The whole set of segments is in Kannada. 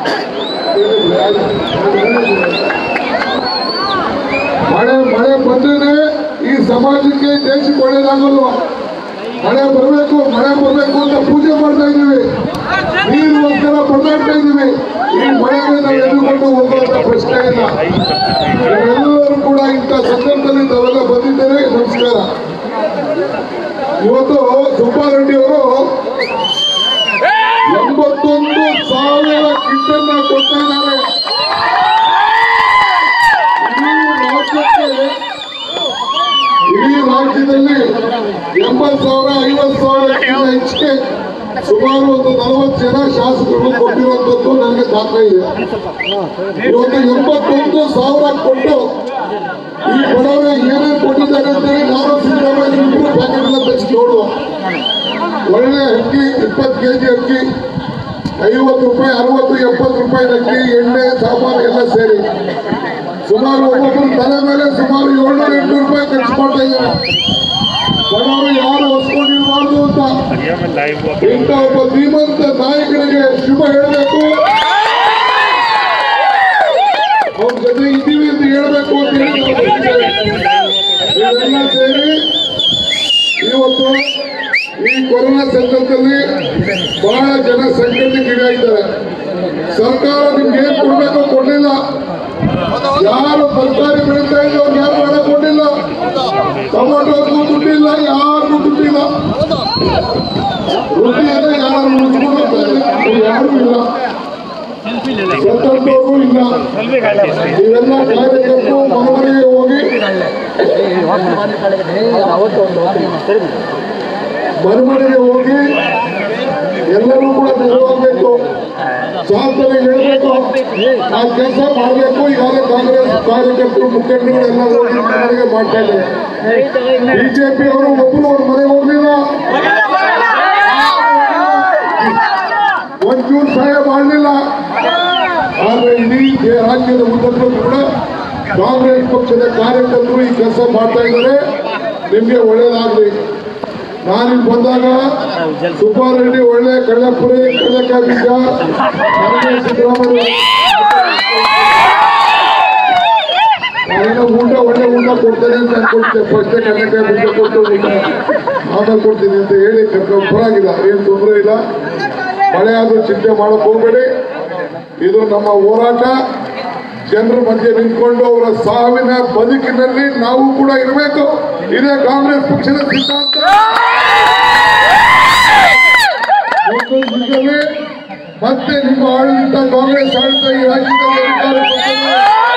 ಮಳೆ ಮಳೆ ಬಂದ್ರೆ ಈ ಸಮಾಜಕ್ಕೆ ದೇಶಕ್ಕೆ ಒಳ್ಳೇದಾಗಲ್ವ ಮಳೆ ಬರಬೇಕು ಮಳೆ ಬರಬೇಕು ಅಂತ ಪೂಜೆ ಮಾಡ್ತಾ ಇದೀವಿ ನೀರಿಗೋಸ್ಕರ ಪರದಾಡ್ತಾ ಇದೀವಿ ಈ ಮಳೆಗೆ ನಾವು ಎದುರುಕೊಂಡು ಹೋಗುವಂತ ಪ್ರಶ್ನೆ ಇಲ್ಲ ಎಲ್ಲರೂ ಕೂಡ ಇಂಥ ಸಂದರ್ಭದಲ್ಲಿ ತಾವೆಲ್ಲ ಬಂದಿದ್ದೇವೆ ನಮಸ್ಕಾರ ಇವತ್ತು ಸುಬ್ಬಾರೆಡ್ಡಿ ಅವರು ಎಂಬತ್ತೊಂದು ಸಾವಿರ ಕಿಟ್ಟನ್ನ ಕೊಡ್ತಾ ಇದ್ದಾರೆ ಇಡೀ ರಾಜ್ಯಕ್ಕೆ ಇಡೀ ರಾಜ್ಯದಲ್ಲಿ ಎಂಬತ್ತು ಸಾವಿರ ಐವತ್ತು ಸಾವಿರಕ್ಕಿಂತ ಹೆಚ್ಚಿಗೆ ಸುಮಾರು ಒಂದು ನಲವತ್ತು ಜನ ಶಾಸಕರು ಕೊಟ್ಟಿರುವಂತದ್ದು ನನಗೆ ದಾಖಲೆ ಇದೆ ಇವತ್ತು ಎಂಬತ್ತೊಂದು ಸಾವಿರ ಕೊಟ್ಟು ಈ ಬಡವರಿಗೆ ಏನೇನು ಕೊಟ್ಟಿದ್ದಾರೆ ಅಂತೇಳಿ ನಾನು ಸಿದ್ದರಾಮಯ್ಯ ಇಬ್ಬರು ಪ್ಯಾಕೆಟ್ ಎಲ್ಲ ತೆಗೆಸಿ ನೋಡುವ ಒಳ್ಳೆ ಅಕ್ಕಿ ಇಪ್ಪತ್ತು ಕೆಜಿ ಅಕ್ಕಿ ಐವತ್ತು ರೂಪಾಯಿ ಅರವತ್ತು ಎಪ್ಪತ್ತು ರೂಪಾಯಿ ಅಕ್ಕಿ ಎಣ್ಣೆ ಸಾಮಾನು ಎಲ್ಲ ಸೇರಿ ಸುಮಾರು ಒಬ್ಬೊಬ್ಬರು ತಲೆ ಮೇಲೆ ಸುಮಾರು ಏಳ್ನೂರ ಎಂಟುನೂರು ರೂಪಾಯಿ ಖರ್ಚು ಮಾಡ್ತಾ ಇದ್ದಾರೆ ಬಡವರು ಯಾರು ಹೊಸ್ಕೊಂಡಿರಬಾರ್ದು ಅಂತ ಇಂಥ ಒಬ್ಬ ಧೀಮಂತ ನಾಯಕನಿಗೆ ಶುಭ ಹೇಳಬೇಕು ಅವ್ರ ಜೊತೆ ಇದ್ದೀವಿ ಅಂತ ಹೇಳ್ಬೇಕು ಅಂತ ಹೇಳಿ ನಾವು ಬಂದಿದ್ದೇವೆ. ಇವೆಲ್ಲ ಸೇರಿ ಇವತ್ತು ಈ ಕೊರೋನಾ ಸಂದರ್ಭದಲ್ಲಿ ಬಹಳ ಜನ ಸಂಕಟಕ್ಕೀಡಾಗಿದ್ದಾರೆ ಸರ್ಕಾರ ನಿಮ್ಗೆ ಏನ್ ಕೊಡ್ಬೇಕೋ ಕೊಡ್ಲಿಲ್ಲ ಯಾರು ಸರ್ಕಾರಿ ಬೆಳೀತಾ ಇದ್ರು ಅವ್ರು ಯಾರು ಹಣ ಕೊಟ್ಟಿಲ್ಲ ಟೊಮೊಟೊಗೂ ದುಡ್ಡಿಲ್ಲ ಯಾರಿಗೂ ದುಡ್ಡಿಲ್ಲ ದುಡ್ಡಿದ್ರೆ ಯಾರು ಉಳಿಸ್ಕೊಂಡು ಯಾರು ಇಲ್ಲ ಸ್ವತಂತ್ರರು ಇಲ್ಲ ಇವೆಲ್ಲ ಕಾರ್ಯಕರ್ತರು ಮನೆಮನೆಗೆ ಹೋಗಿ ಮನೆಮನೆಗೆ ಹೋಗಿ ಎಲ್ಲರೂ ಕೂಡ ನೆರವಾಗಬೇಕು ಶಾಸಕರಿಗೆ ಹೇಳಬೇಕು ಆ ಕೆಲಸ ಮಾಡಬೇಕು ಈಗಾಗಲೇ ಕಾಂಗ್ರೆಸ್ ಕಾರ್ಯಕರ್ತರು ಮುಖಂಡರು ಎಲ್ಲ ಹೋಗಿ ಮನೆಗೆ ಮಾಡ್ತಾ ಇದ್ದಾರೆ ಬಿಜೆಪಿ ಅವರು ಒಬ್ಬರು ಅವ್ರ ಮನೆಗೆ ಹೋಗಲಿಲ್ಲ ಒಂಚೂರು ಸಹಾಯ ಮಾಡಲಿಲ್ಲ ಆದ್ರೆ ಇಡೀ ದೇ- ರಾಜ್ಯದ ಉದ್ದಕ್ಕೂ ಕೂಡ ಕಾಂಗ್ರೆಸ್ ಪಕ್ಷದ ಕಾರ್ಯಕರ್ತರು ಈ ಕೆಲಸ ಮಾಡ್ತಾ ಇದ್ದಾರೆ ನಿಮ್ಗೆ ಒಳ್ಳೇದಾಗ್ಲಿ ನಾನಿಲ್ಲಿ ಬಂದಾಗ ಸುಬ್ಬಾರೆಡ್ಡಿ ಒಳ್ಳೆ ಕಳ್ಳಪುರಿ ಕಳ್ಳಕಾಯಿ ಬೀಜ ನನಗೆ ಸಿದ್ದರಾಮಯ್ಯ ನಾನೇನೋ ಊಟ ಒಳ್ಳೆ ಊಟ ಕೊಡ್ತೇನೆ ಅಂತ ಅನ್ಕೊಳ್ತೇನೆ ಫಸ್ಟ್ ಕಡಲೆಕಾಯಿ ಬೀಜ ಕೊಟ್ಟು ಊಟ ಆಮೇಲೆ ಕೊಡ್ತೀನಿ ಅಂತ ಹೇಳಿ ಕರ್ಕೊಂಡು ಪರವಾಗಿಲ್ಲ ಏನು ತೊಂದರೆ ಇಲ್ಲ ಮಳೆ ಆದ್ರೂ ಚಿಂತೆ ಮಾಡಕ್ ಹೋಗ್ಬೇಡಿ ಇದು ನಮ್ಮ ಹೋರಾಟ ಜನರ ಮಧ್ಯೆ ನಿಂತ್ಕೊಂಡು ಅವರ ಸಾವಿನ ಬದುಕಿನಲ್ಲಿ ನಾವು ಕೂಡ ಇರಬೇಕು ಇದೇ ಕಾಂಗ್ರೆಸ್ ಪಕ್ಷದ ಸಿದ್ಧಾಂತ ಒಂದು ಯುಗವೇ ಮತ್ತೆ ನಿಮ್ಮ ಆಡಳಿತ ಕಾಂಗ್ರೆಸ್ ಆಡಳಿತ ಈ ರಾಜ್ಯದಲ್ಲಿ ಅಧಿಕಾರ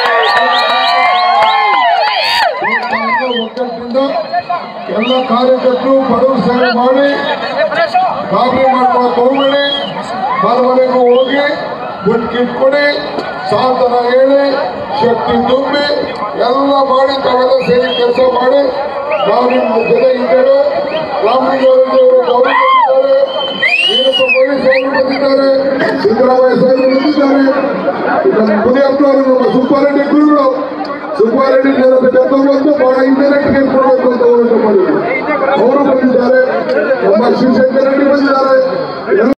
ಒಗ್ಗಟ್ಟಿನಿಂದ ಎಲ್ಲ ಕಾರ್ಯಕರ್ತರು ಬಡವರು ಸೇವೆ ಮಾಡಿ ಗಾಬರಿ ಮಾಡ್ಕೊಳಕ್ ಹೋಗ್ಬೇಡಿ ಮನೆಮನೆಗೂ ಹೋಗಿ ದುಡ್ಡು ಕಿಟ್ಕೊಡಿ ಸಾಂತ್ವನ ಹೇಳಿ ಶಕ್ತಿ ತುಂಬಿ ಎಲ್ಲ ಮಾಡಿ ತಾವೆಲ್ಲ ಸೇರಿ ಕೆಲಸ ಮಾಡಿ ನಾವು ನಿಮ್ಮ ಜೊತೆ ಇದ್ದೇವೆ ರಾಮಲಿಂಗಾರೆಡ್ಡಿ ಅವರು ಗೌರವಿಸಿದ್ದಾರೆ ವೀರಪ್ಪ ಮೊಯ್ಲಿ ಸಾಹೇಬರು ಬಂದಿದ್ದಾರೆ ಸಿದ್ದರಾಮಯ್ಯ ಸಾಹೇಬರು ಬಂದಿದ್ದಾರೆ ನಮ್ಮ ಮುನಿಯಪ್ಪನವರು ನಮ್ಮ ಸುಬ್ಬಾರೆಡ್ಡಿ ಗುರುಗಳು ಸುಬ್ಬಾರೆಡ್ಡಿ ಜೊತೆ ಕರ್ಕೊಂಡ್ಬಂದು ಬಹಳ ಇಂಟರ್ನೆಟ್ಗೆ ಕೊಡಬೇಕು ಅಂತ ಹೋರಾಟ ಮಾಡಿದ್ರು ಅವರು ಬಂದಿದ್ದಾರೆ ನಮ್ಮ ಶಿವಶಂಕರ್ ರೆಡ್ಡಿ ಬಂದಿದ್ದಾರೆ ಎಲ್ಲ